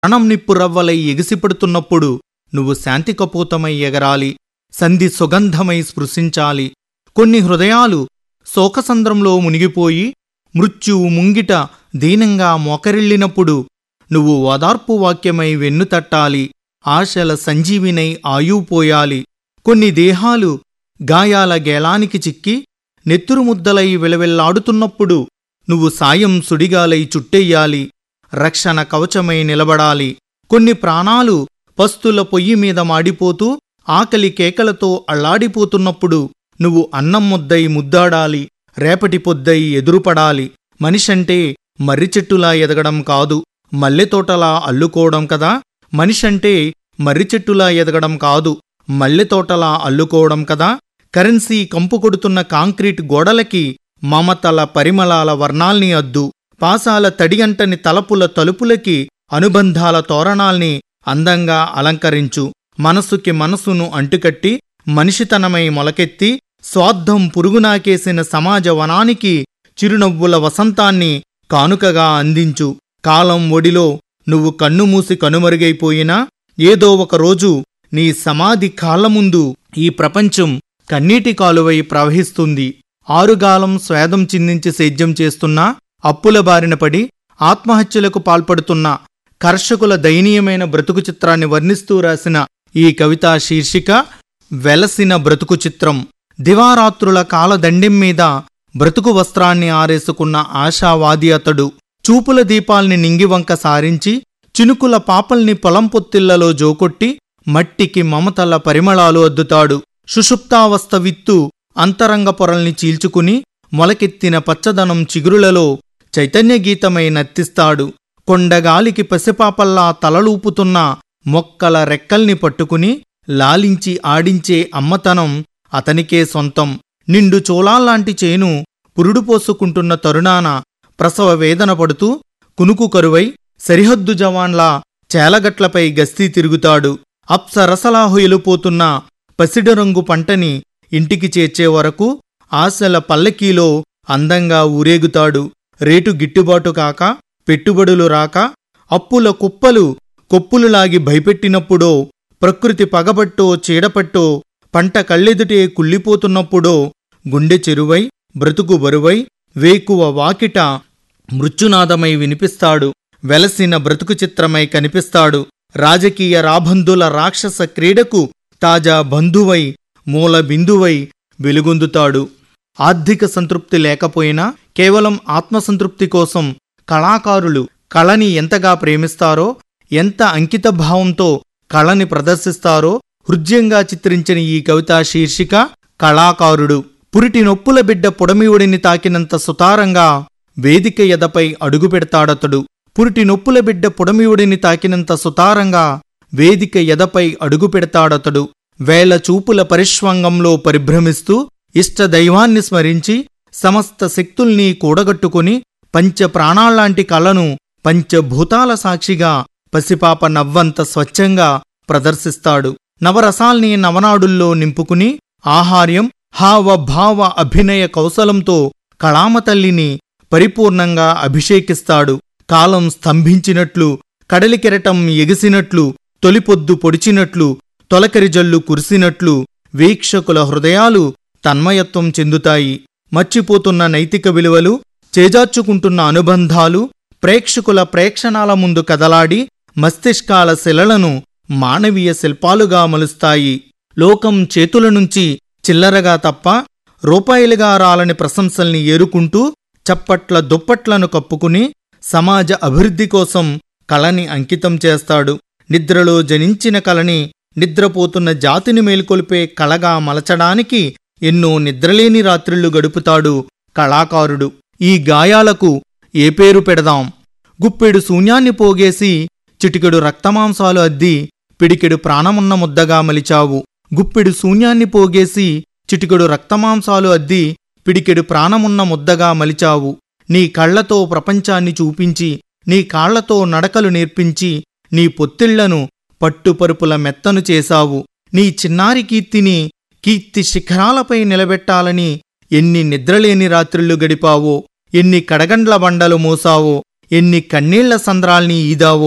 ప్రాణం నిప్పు రవ్వలై ఎగిసిపడుతున్నప్పుడు నువ్వు శాంతి కపోతమై ఎగరాలి సంధి సుగంధమై స్పృశించాలి కొన్ని హృదయాలు శోకసంద్రంలో మునిగిపోయి మృత్యువు ముంగిట దీనంగా మోకరిల్లినప్పుడు నువ్వు ఓదార్పు వాక్యమై వెన్నుతట్టాలి ఆశల సంజీవినై ఆయుపోయాలి కొన్ని దేహాలు గాయాల గేలానికి చిక్కి నెత్తురుముద్దలై విలవిల్లాడుతున్నప్పుడు నువ్వు సాయం సుడిగాలై చుట్టెయ్యాలి రక్షణ కవచమై నిలబడాలి కొన్ని ప్రాణాలు పస్తుల పొయ్యి మీద మాడిపోతూ ఆకలి కేకలతో అల్లాడిపోతున్నప్పుడు నువ్వు అన్నం ముద్దై ముద్దాడాలి రేపటి పొద్దై ఎదురుపడాలి మనిషంటే మర్రి చెట్టులా ఎదగడం కాదు మల్లెతోటలా అల్లుకోవడం కదా మనిషంటే మర్రి చెట్టులా ఎదగడం కాదు మల్లెతోటలా అల్లుకోవడం కదా కరెన్సీ కంపు కొడుతున్న కాంక్రీట్ గోడలకి మమతల పరిమళాల వర్ణాల్ని అద్దు పాసాల తడియంటని తలపుల తలుపులకి అనుబంధాల తోరణాల్ని అందంగా అలంకరించు మనసుకి మనసును అంటుకట్టి మనిషితనమై మొలకెత్తి స్వార్థం పురుగునాకేసిన సమాజ వనానికి చిరునవ్వుల వసంతాన్ని కానుకగా అందించు కాలం ఒడిలో నువ్వు కన్నుమూసి కనుమరుగైపోయినా ఏదో ఒక రోజు నీ సమాధి కాళ్ళ ముందు ఈ ప్రపంచం కన్నీటి కాలువై ప్రవహిస్తుంది ఆరుగాలం స్వేదం చిందించి సేద్యం చేస్తున్నా అప్పుల బారిన పడి ఆత్మహత్యలకు పాల్పడుతున్న కర్షకుల దయనీయమైన బ్రతుకు చిత్రాన్ని వర్ణిస్తూ రాసిన ఈ కవితా శీర్షిక వెలసిన బ్రతుకు చిత్రం దివారాత్రుల కాలదండెం మీద బ్రతుకు వస్త్రాన్ని ఆరేసుకున్న ఆశావాది అతడు చూపుల దీపాల్ని నింగివంక సారించి చినుకుల పాపల్ని పొలం పొత్తిళ్లలో జోకొట్టి మట్టికి మమతల పరిమళాలు అద్దుతాడు సుషుప్తావస్థ విత్తు అంతరంగ పొరల్ని చీల్చుకుని మొలకెత్తిన పచ్చదనం చిగురులలో చైతన్యగీతమై నర్తిస్తాడు కొండగాలికి పసిపాపల్లా తలలూపుతున్న మొక్కల రెక్కల్ని పట్టుకుని లాలించి ఆడించే అమ్మతనం అతనికే సొంతం నిండు చోళాల్లాంటి చేను పురుడు పోసుకుంటున్న తరుణాన ప్రసవ వేదన పడుతూ కునుకు కరువై సరిహద్దు జవాన్లా చేలగట్లపై గస్తీ తిరుగుతాడు అప్సరసలా హొయలుపోతున్న పసిడరంగు పంటని ఇంటికి చేర్చే వరకు ఆశల పల్లకీలో అందంగా ఊరేగుతాడు రేటు గిట్టుబాటు కాక పెట్టుబడులు రాక అప్పుల కుప్పలు కొప్పులులాగి భయపెట్టినప్పుడో ప్రకృతి పగబట్టో చీడపట్టో పంట కళ్ళెదుటే కుళ్ళిపోతున్నప్పుడో గుండె చెరువై బ్రతుకు బరువై వేకువ వాకిట మృత్యునాదమై వినిపిస్తాడు వెలసిన బ్రతుకు చిత్రమై కనిపిస్తాడు రాజకీయ రాబందుల రాక్షస క్రీడకు తాజా బంధువై మూల బిందువై వెలుగొందుతాడు ఆర్థిక సంతృప్తి లేకపోయినా కేవలం ఆత్మసంతృప్తి కోసం కళాకారులు కళని ఎంతగా ప్రేమిస్తారో ఎంత అంకితభావంతో కళని ప్రదర్శిస్తారో హృద్యంగా చిత్రించిన ఈ కవితా శీర్షిక కళాకారుడు పురిటి నొప్పుల బిడ్డ పొడమివుడిని తాకినంత సుతారంగా వేదిక ఎదపై అడుగుపెడతాడతడు పురిటి నొప్పుల బిడ్డ పొడమివుడిని తాకినంత సుతారంగా వేదిక ఎదపై అడుగుపెడతాడతడు వేల చూపుల పరిష్వంగంలో పరిభ్రమిస్తూ ఇష్టదైవాన్ని స్మరించి సమస్త శక్తుల్ని కూడగట్టుకుని పంచ ప్రాణాల్లాంటి కళను పంచభూతాల సాక్షిగా పసిపాప నవ్వంత స్వచ్ఛంగా ప్రదర్శిస్తాడు నవరసాల్ని నవనాడుల్లో నింపుకుని ఆహార్యం హావభావ అభినయ కౌశలంతో కళామతల్లిని పరిపూర్ణంగా అభిషేకిస్తాడు కాలం స్తంభించినట్లు కడలికెరటం ఎగిసినట్లు తొలిపొద్దు పొడిచినట్లు తొలకరి జల్లు కురిసినట్లు వీక్షకుల హృదయాలు తన్మయత్వం చెందుతాయి మర్చిపోతున్న నైతిక విలువలు చేజార్చుకుంటున్న అనుబంధాలు ప్రేక్షకుల ప్రేక్షణాల ముందు కదలాడి మస్తిష్కాల శిలలను మానవీయ శిల్పాలుగా మలుస్తాయి లోకం చేతుల నుంచి చిల్లరగా తప్ప రూపాయలుగా రాలని ప్రశంసల్ని ఏరుకుంటూ చప్పట్ల దుప్పట్లను కప్పుకుని సమాజ అభివృద్ధి కోసం కళని అంకితం చేస్తాడు నిద్రలో జనించిన కళని నిద్రపోతున్న జాతిని మేల్కొల్పే కళగా మలచడానికి ఎన్నో నిద్రలేని రాత్రిళ్లు గడుపుతాడు కళాకారుడు ఈ గాయాలకు ఏ పేరు పెడదాం గుప్పెడు శూన్యాన్ని పోగేసి చిటికెడు రక్తమాంసాలు అద్ది పిడికెడు ప్రాణమున్న ముద్దగా మలిచావు గుప్పెడు శూన్యాన్ని పోగేసి చిటికెడు రక్తమాంసాలు అద్ది పిడికెడు ప్రాణమున్న ముద్దగా మలిచావు నీ కళ్లతో ప్రపంచాన్ని చూపించి నీ కాళ్లతో నడకలు నేర్పించి నీ పొత్తిళ్లను పట్టుపరుపుల మెత్తను చేశావు నీ చిన్నారి కీర్తిని కీర్తి శిఖరాలపై నిలబెట్టాలని ఎన్ని నిద్రలేని రాత్రిళ్లు గడిపావో ఎన్ని కడగండ్ల బండలు మోసావో ఎన్ని కన్నీళ్ల సంద్రాల్ని ఈదావో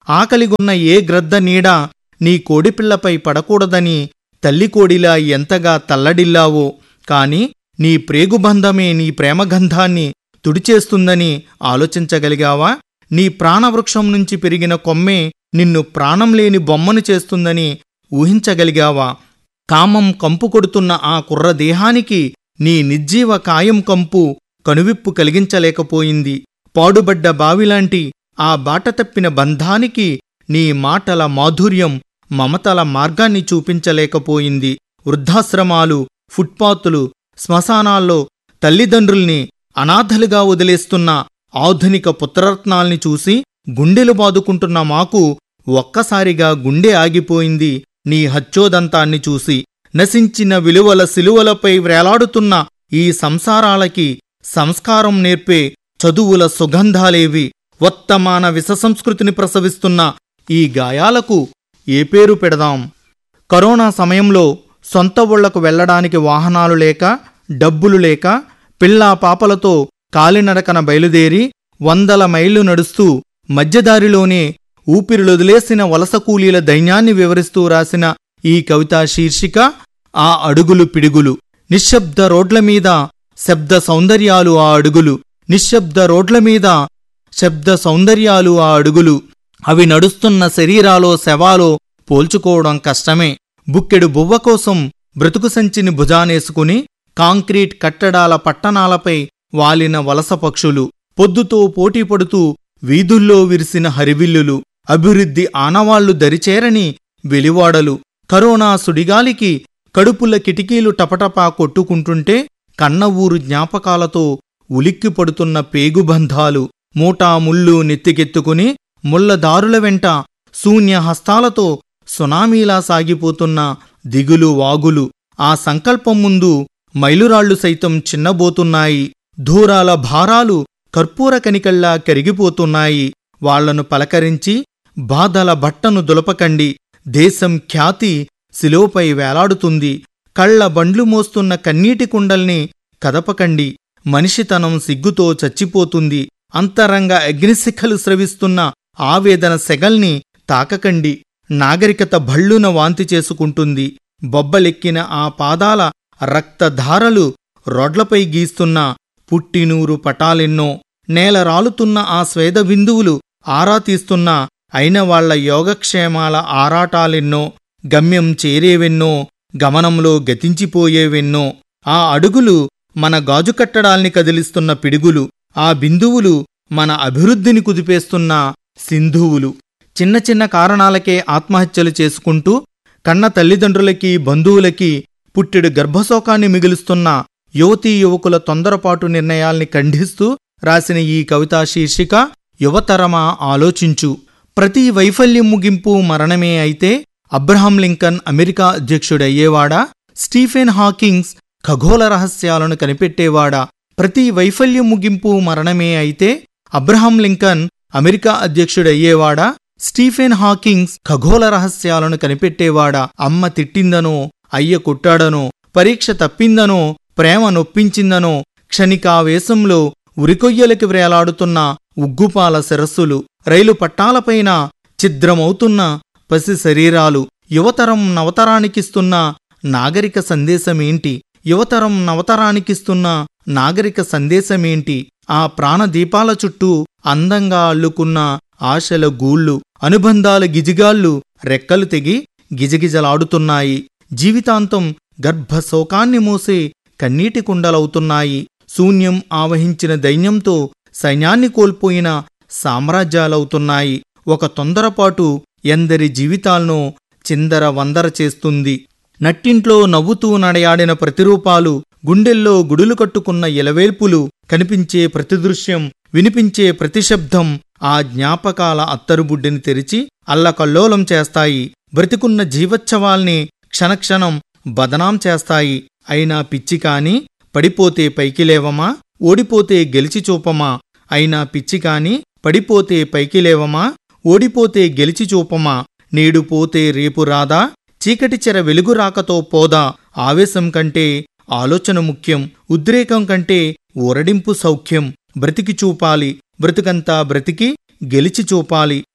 ఆకలిగొన్న ఏ గ్రద్ద నీడ నీ కోడిపిల్లపై పడకూడదని తల్లి కోడిలా ఎంతగా తల్లడిల్లావో కాని నీ ప్రేగుబంధమే నీ ప్రేమగంధాన్ని తుడిచేస్తుందని ఆలోచించగలిగావా నీ ప్రాణవృక్షం నుంచి పెరిగిన కొమ్మే నిన్ను ప్రాణం లేని బొమ్మను చేస్తుందని ఊహించగలిగావా కామం కంపు కొడుతున్న ఆ కుర్ర దేహానికి నీ నిర్జీవ కాయం కంపు కనువిప్పు కలిగించలేకపోయింది పాడుబడ్డ బావిలాంటి ఆ బాట తప్పిన బంధానికి నీ మాటల మాధుర్యం మమతల మార్గాన్ని చూపించలేకపోయింది వృద్ధాశ్రమాలు ఫుట్పాతులు శ్మశానాల్లో తల్లిదండ్రుల్ని అనాథలుగా వదిలేస్తున్న ఆధునిక పుత్రరత్నాల్ని చూసి గుండెలు బాదుకుంటున్న మాకు ఒక్కసారిగా గుండె ఆగిపోయింది నీ హచ్చోదంతాన్ని చూసి నశించిన విలువల సిలువలపై వ్రేలాడుతున్న ఈ సంసారాలకి సంస్కారం నేర్పే చదువుల సుగంధాలేవి వర్తమాన విషసంస్కృతిని ప్రసవిస్తున్న ఈ గాయాలకు ఏ పేరు పెడదాం కరోనా సమయంలో సొంత ఊళ్లకు వెళ్లడానికి వాహనాలు లేక డబ్బులు లేక పిల్లా పాపలతో కాలినడకన బయలుదేరి వందల మైళ్లు నడుస్తూ మధ్యదారిలోనే ఊపిరిలొదిలేసిన వలస కూలీల దైన్యాన్ని వివరిస్తూ రాసిన ఈ కవితా శీర్షిక ఆ అడుగులు పిడుగులు నిశ్శబ్ద రోడ్ల మీద శబ్ద సౌందర్యాలు ఆ అడుగులు నిశ్శబ్ద రోడ్ల మీద శబ్ద సౌందర్యాలు ఆ అడుగులు అవి నడుస్తున్న శరీరాలో శవాలో పోల్చుకోవడం కష్టమే బుక్కెడు బువ్వ కోసం బ్రతుకు సంచిని భుజానేసుకుని కాంక్రీట్ కట్టడాల పట్టణాలపై వాలిన వలస పక్షులు పొద్దుతో పోటీపడుతూ వీధుల్లో విరిసిన హరివిల్లులు అభివృద్ధి ఆనవాళ్లు దరిచేరని వెలివాడలు కరోనా సుడిగాలికి కడుపుల కిటికీలు టపటపా కొట్టుకుంటుంటే కన్న ఊరు జ్ఞాపకాలతో ఉలిక్కిపడుతున్న పేగుబంధాలు మూటా ముళ్ళు నెత్తికెత్తుకుని ముళ్ళదారుల వెంట శూన్య హస్తాలతో సునామీలా సాగిపోతున్న దిగులు వాగులు ఆ సంకల్పం ముందు మైలురాళ్లు సైతం చిన్నబోతున్నాయి దూరాల భారాలు కర్పూర కనికల్లా కరిగిపోతున్నాయి వాళ్లను పలకరించి బాధల బట్టను దులపకండి దేశం ఖ్యాతి శిలువపై వేలాడుతుంది కళ్ళ బండ్లు మోస్తున్న కన్నీటి కుండల్ని కదపకండి మనిషితనం సిగ్గుతో చచ్చిపోతుంది అంతరంగ అగ్నిశిఖలు స్రవిస్తున్న ఆవేదన సెగల్ని తాకకండి నాగరికత భళ్ళున వాంతి చేసుకుంటుంది బొబ్బలెక్కిన ఆ పాదాల రక్తధారలు రోడ్లపై గీస్తున్న పుట్టినూరు పటాలెన్నో నేల రాలుతున్న ఆ స్వేద బిందువులు ఆరా తీస్తున్న అయిన వాళ్ల యోగక్షేమాల ఆరాటాలెన్నో గమ్యం చేరేవెన్నో గమనంలో గతించిపోయేవెన్నో ఆ అడుగులు మన గాజు కట్టడాల్ని కదిలిస్తున్న పిడుగులు ఆ బిందువులు మన అభివృద్ధిని కుదిపేస్తున్న సింధువులు చిన్న చిన్న కారణాలకే ఆత్మహత్యలు చేసుకుంటూ కన్న తల్లిదండ్రులకి బంధువులకి పుట్టెడు గర్భశోకాన్ని మిగులుస్తున్న యువతీ యువకుల తొందరపాటు నిర్ణయాల్ని ఖండిస్తూ రాసిన ఈ కవితా శీర్షిక యువతరమా ఆలోచించు ప్రతి వైఫల్యం ముగింపు మరణమే అయితే అబ్రహాం లింకన్ అమెరికా అధ్యక్షుడయ్యేవాడా స్టీఫెన్ హాకింగ్స్ ఖగోళ రహస్యాలను కనిపెట్టేవాడా ప్రతి వైఫల్యం ముగింపు మరణమే అయితే అబ్రహాం లింకన్ అమెరికా అధ్యక్షుడయ్యేవాడా స్టీఫెన్ హాకింగ్స్ ఖగోళ రహస్యాలను కనిపెట్టేవాడా అమ్మ తిట్టిందనో అయ్య కొట్టాడనో పరీక్ష తప్పిందనో ప్రేమ నొప్పించిందనో క్షణికావేశంలో ఉరికొయ్యలకి వ్రేలాడుతున్న ఉగ్గుపాల శిరస్సులు రైలు పట్టాలపైన ఛిద్రమవుతున్న పసి శరీరాలు యువతరం నవతరానికిస్తున్న నాగరిక సందేశమేంటి యువతరం నవతరానికిస్తున్న నాగరిక సందేశమేంటి ఆ ప్రాణదీపాల చుట్టూ అందంగా అల్లుకున్న ఆశల గూళ్ళు అనుబంధాల గిజిగాళ్ళు రెక్కలు తెగి గిజగిజలాడుతున్నాయి జీవితాంతం గర్భశోకాన్ని మోసే కన్నీటి కుండలవుతున్నాయి శూన్యం ఆవహించిన దైన్యంతో సైన్యాన్ని కోల్పోయిన సామ్రాజ్యాలవుతున్నాయి ఒక తొందరపాటు ఎందరి జీవితాలను చిందర వందర చేస్తుంది నట్టింట్లో నవ్వుతూ నడయాడిన ప్రతిరూపాలు గుండెల్లో గుడులు కట్టుకున్న ఇలవేల్పులు కనిపించే ప్రతిదృశ్యం వినిపించే ప్రతిశబ్దం ఆ జ్ఞాపకాల అత్తరుబుడ్డిని తెరిచి అల్లకల్లోలం చేస్తాయి బ్రతికున్న జీవోత్సవాల్ని క్షణక్షణం బదనాం చేస్తాయి అయినా పిచ్చి కాని పడిపోతే పైకి లేవమా ఓడిపోతే గెలిచి చూపమా అయినా పిచ్చి కాని పడిపోతే పైకి లేవమా ఓడిపోతే గెలిచి చూపమా నేడు పోతే రేపు రాదా చీకటి చెర వెలుగు రాకతో పోదా ఆవేశం కంటే ఆలోచన ముఖ్యం ఉద్రేకం కంటే ఊరడింపు సౌఖ్యం బ్రతికి చూపాలి బ్రతుకంతా బ్రతికి గెలిచి చూపాలి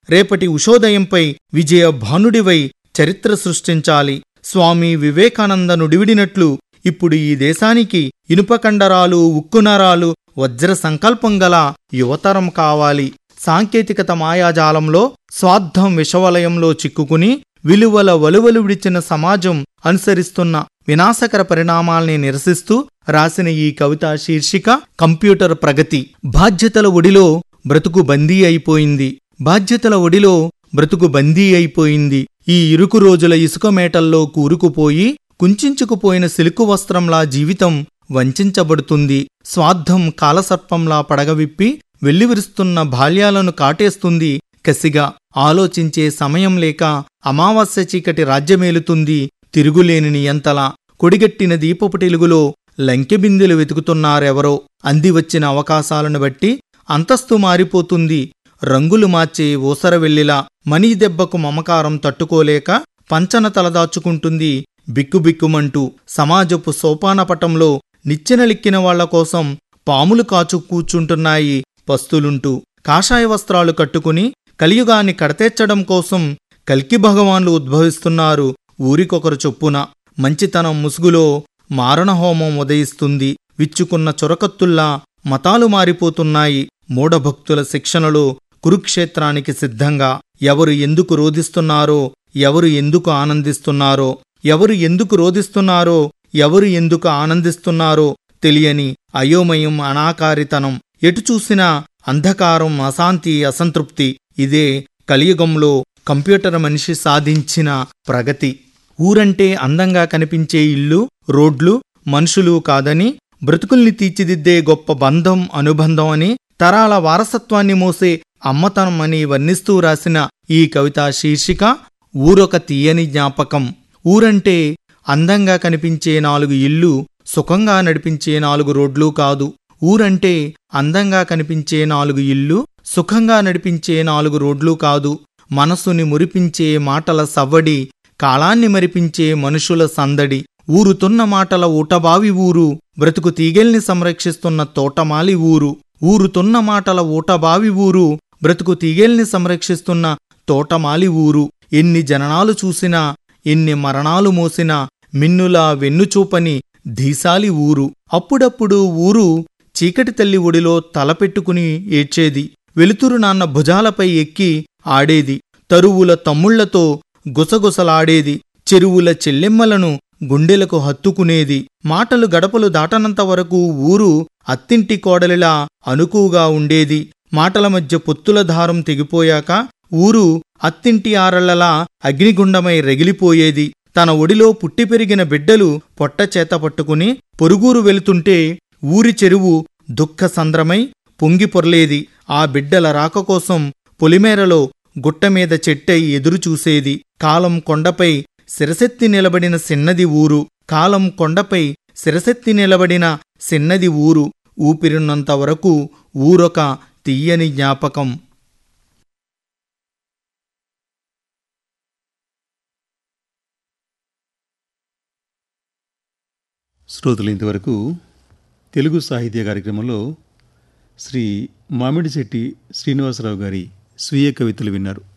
రేపటి ఉషోదయంపై విజయ భానుడివై చరిత్ర సృష్టించాలి స్వామి వివేకానంద నుడివిడినట్లు ఇప్పుడు ఈ దేశానికి ఇనుపకండరాలు ఉక్కునరాలు వజ్ర సంకల్పం గల యువతరం కావాలి సాంకేతికత మాయాజాలంలో స్వార్థం విషవలయంలో చిక్కుకుని విలువల వలువలు విడిచిన సమాజం అనుసరిస్తున్న వినాశకర పరిణామాల్ని నిరసిస్తూ రాసిన ఈ కవిత శీర్షిక కంప్యూటర్ ప్రగతి బాధ్యతల ఒడిలో బ్రతుకు బందీ అయిపోయింది బాధ్యతల ఒడిలో బ్రతుకు బందీ అయిపోయింది ఈ ఇరుకు రోజుల ఇసుక మేటల్లో కూరుకుపోయి కుంచుకుపోయిన సిలుకు వస్త్రంలా జీవితం వంచించబడుతుంది స్వార్థం కాలసర్పంలా పడగవిప్పి వెల్లివిరుస్తున్న బాల్యాలను కాటేస్తుంది కసిగా ఆలోచించే సమయం లేక అమావాస్య చీకటి రాజ్యమేలుతుంది తిరుగులేని నియంతలా కొడిగట్టిన దీపపుటెలుగులో లంకెబిందెలు వెతుకుతున్నారెవరో అందివచ్చిన అవకాశాలను బట్టి అంతస్తు మారిపోతుంది రంగులు మార్చే ఊసరవెల్లిలా మనీ దెబ్బకు మమకారం తట్టుకోలేక పంచన తలదాచుకుంటుంది బిక్కుబిక్కుమంటూ సమాజపు సోపానపటంలో నిచ్చెనలిక్కిన వాళ్ల కోసం పాములు కాచు కూర్చుంటున్నాయి పస్తులుంటూ కాషాయ వస్త్రాలు కట్టుకుని కలియుగాన్ని కడతెచ్చడం కోసం కల్కి భగవాన్లు ఉద్భవిస్తున్నారు ఊరికొకరు చొప్పున మంచితనం ముసుగులో మారణహోమం ఉదయిస్తుంది విచ్చుకున్న చొరకత్తుల్లా మతాలు మారిపోతున్నాయి మూఢభక్తుల శిక్షణలో కురుక్షేత్రానికి సిద్ధంగా ఎవరు ఎందుకు రోధిస్తున్నారో ఎవరు ఎందుకు ఆనందిస్తున్నారో ఎవరు ఎందుకు రోధిస్తున్నారో ఎవరు ఎందుకు ఆనందిస్తున్నారో తెలియని అయోమయం అనాకారితనం ఎటు చూసినా అంధకారం అశాంతి అసంతృప్తి ఇదే కలియుగంలో కంప్యూటర్ మనిషి సాధించిన ప్రగతి ఊరంటే అందంగా కనిపించే ఇల్లు రోడ్లు మనుషులు కాదని బ్రతుకుల్ని తీర్చిదిద్దే గొప్ప బంధం అనుబంధం అని తరాల వారసత్వాన్ని మోసే అమ్మతనం అని వర్ణిస్తూ రాసిన ఈ కవిత శీర్షిక ఊరొక తీయని జ్ఞాపకం ఊరంటే అందంగా కనిపించే నాలుగు ఇల్లు సుఖంగా నడిపించే నాలుగు రోడ్లు కాదు ఊరంటే అందంగా కనిపించే నాలుగు ఇల్లు సుఖంగా నడిపించే నాలుగు రోడ్లు కాదు మనసుని మురిపించే మాటల సవ్వడి కాలాన్ని మరిపించే మనుషుల సందడి ఊరుతున్న మాటల ఊటబావి ఊరు బ్రతుకు తీగెల్ని సంరక్షిస్తున్న తోటమాలి ఊరు ఊరుతున్న మాటల ఊటబావి ఊరు బ్రతుకు తీగెల్ని సంరక్షిస్తున్న తోటమాలి ఊరు ఎన్ని జననాలు చూసినా ఎన్ని మరణాలు మోసినా మిన్నులా వెన్నుచూపని ధీసాలి ఊరు అప్పుడప్పుడు ఊరు చీకటి తల్లి ఒడిలో తలపెట్టుకుని ఏడ్చేది వెలుతురు నాన్న భుజాలపై ఎక్కి ఆడేది తరువుల తమ్ముళ్లతో గుసగుసలాడేది చెరువుల చెల్లెమ్మలను గుండెలకు హత్తుకునేది మాటలు గడపలు దాటనంత వరకు ఊరు అత్తింటి కోడలిలా అనుకువగా ఉండేది మాటల మధ్య పొత్తుల దారం తెగిపోయాక ఊరు అత్తింటి ఆరళ్లలా అగ్నిగుండమై రగిలిపోయేది తన ఒడిలో పుట్టి పెరిగిన బిడ్డలు పొట్ట చేత పట్టుకుని పొరుగురు వెళుతుంటే ఊరి చెరువు దుఃఖసంద్రమై పొంగి పొర్లేది ఆ బిడ్డల రాక కోసం పొలిమేరలో గుట్టమీద చెట్టై ఎదురుచూసేది కాలం కొండపై శిరసెత్తి నిలబడిన సిన్నది ఊరు కాలం కొండపై శిరసెత్తి నిలబడిన సిన్నది ఊరు ఊపిరినంత వరకు ఊరొక తీయని జ్ఞాపకం శ్రోతలు ఇంతవరకు తెలుగు సాహిత్య కార్యక్రమంలో శ్రీ మామిడిశెట్టి శ్రీనివాసరావు గారి స్వీయ కవితలు విన్నారు